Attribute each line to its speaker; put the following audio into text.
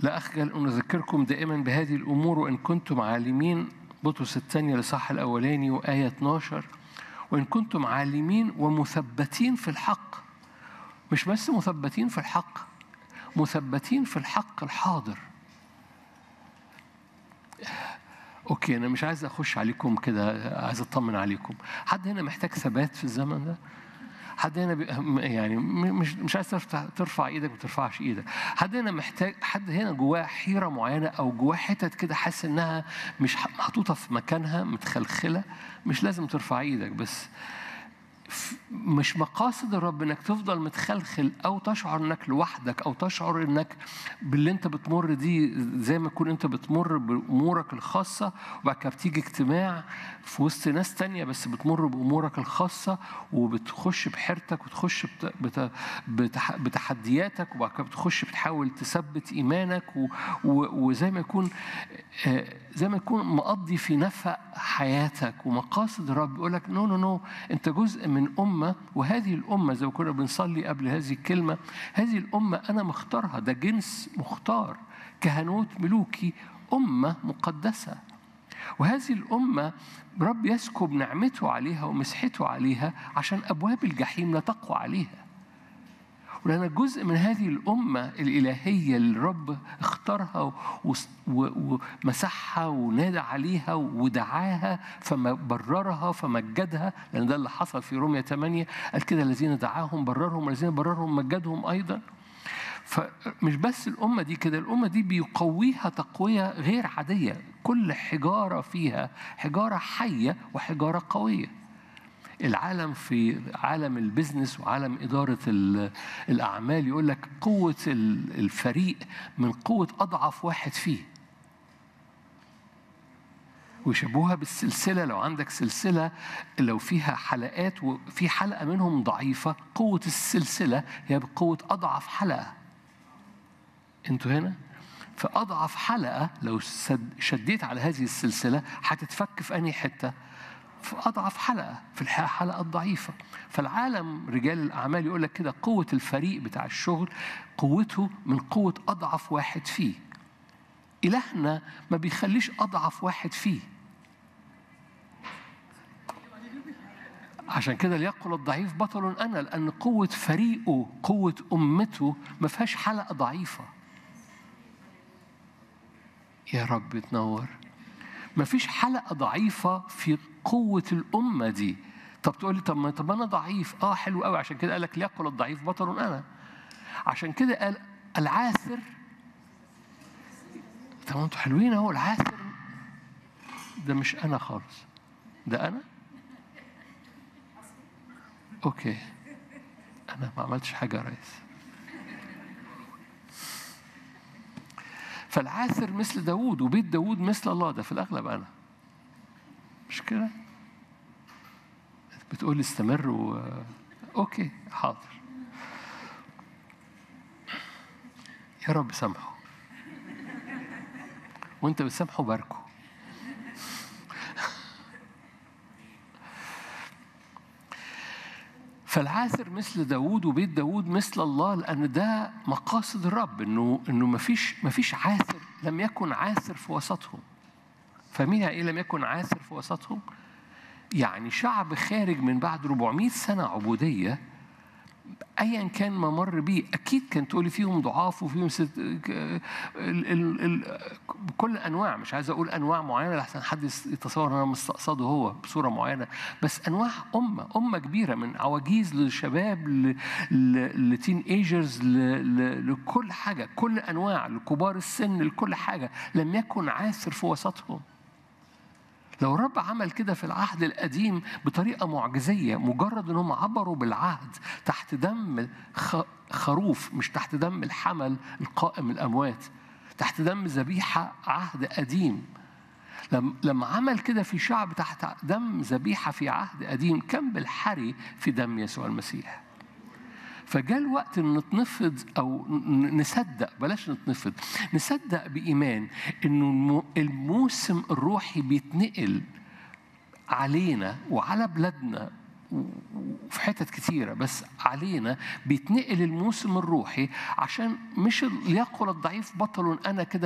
Speaker 1: لا أخجل أن أذكركم دائما بهذه الأمور وإن كنتم عالمين بطرس الثانية لصح الأولاني وآية 12 وإن كنتم عالمين ومثبتين في الحق مش بس مثبتين في الحق مثبتين في الحق الحاضر اوكي انا مش عايز اخش عليكم كده عايز اطمن عليكم حد هنا محتاج ثبات في الزمن ده حد هنا بي... يعني مش مش عايز ترفع, ترفع ايدك ما ترفعش ايدك حد هنا محتاج حد هنا جواه حيره معينه او جواه حتت كده حاسس انها مش محطوطه في مكانها متخلخله مش لازم ترفع ايدك بس مش مقاصد الرب انك تفضل متخلخل او تشعر انك لوحدك او تشعر انك باللي انت بتمر دي زي ما تكون انت بتمر بامورك الخاصه وبعد كده بتيجي اجتماع في وسط ناس تانية بس بتمر بامورك الخاصه وبتخش بحيرتك وتخش بت... بت... بتحدياتك وبعد كده بتخش بتحاول تثبت ايمانك و... و... وزي ما يكون زي ما يكون مقضي في نفق حياتك ومقاصد الرب يقول لك نو نو نو انت جزء من امه وهذه الامه زي ما كنا بنصلي قبل هذه الكلمه هذه الامه انا مختارها ده جنس مختار كهنوت ملوكي امه مقدسه وهذه الامه رب يسكب نعمته عليها ومسحته عليها عشان ابواب الجحيم لا تقوى عليها ولأن جزء من هذه الأمة الإلهية اللي الرب اختارها ومسحها ونادى عليها ودعاها فما بررها فمجدها لأن ده اللي حصل في رومية 8 قال كده الذين دعاهم بررهم والذين بررهم مجدهم أيضا فمش بس الأمة دي كده الأمة دي بيقويها تقوية غير عادية كل حجارة فيها حجارة حية وحجارة قوية العالم في عالم البزنس وعالم إدارة الأعمال يقول لك قوة الفريق من قوة أضعف واحد فيه ويشبهوها بالسلسلة لو عندك سلسلة لو فيها حلقات وفي حلقة منهم ضعيفة قوة السلسلة هي بقوة أضعف حلقة أنتوا هنا؟ فأضعف حلقة لو شديت على هذه السلسلة هتتفك في أنهي حتة؟ في أضعف حلقة في الحلقة الضعيفة فالعالم رجال الأعمال يقول لك كده قوة الفريق بتاع الشغل قوته من قوة أضعف واحد فيه إلهنا ما بيخليش أضعف واحد فيه عشان كده ليقل الضعيف بطل أنا لأن قوة فريقه قوة أمته ما فيهاش حلقة ضعيفة يا رب تنور ما فيش حلقة ضعيفة في قوة الأمة دي طب تقول لي طب ما طب أنا ضعيف أه حلو قوي عشان كده قال لك ليقل الضعيف بطل أنا عشان كده قال العاثر طب انتوا حلوين اهو العاثر ده مش أنا خالص ده أنا أوكي أنا ما عملتش حاجة يا ريس فالعاثر مثل داوود وبيت داوود مثل الله ده في الأغلب أنا مش كده بتقول استمر و... أوكي حاضر يا رب سامحه وانت بتسامحه باركه فالعاثر مثل داوود وبيت داوود مثل الله لأن ده مقاصد الرب إنه إنه مفيش مفيش عاثر لم يكن عاثر في وسطهم فاهمين يعني إيه لم يكن عاثر في وسطهم؟ يعني شعب خارج من بعد 400 سنة عبودية ايا كان ما مر بيه اكيد كان تقولي فيهم ضعاف وفيهم ست... ال... ال... ال... بكل انواع مش عايز اقول انواع معينه لحسن حد يتصور ان انا مستقصده هو بصوره معينه بس انواع امه امه كبيره من عواجيز لشباب ل... ل... لتين ايجرز ل... ل... لكل حاجه كل انواع لكبار السن لكل حاجه لم يكن عاثر في وسطهم لو الرب عمل كده في العهد القديم بطريقة معجزية مجرد أنهم عبروا بالعهد تحت دم خروف مش تحت دم الحمل القائم الأموات تحت دم ذبيحة عهد قديم لما عمل كده في شعب تحت دم ذبيحة في عهد قديم كان بالحري في دم يسوع المسيح فجاء الوقت ان نتنفض او نصدق بلاش نتنفض نصدق بايمان انه الموسم الروحي بيتنقل علينا وعلى بلادنا وفي حتت كتيرة بس علينا بيتنقل الموسم الروحي عشان مش ليقل الضعيف بطل أنا كده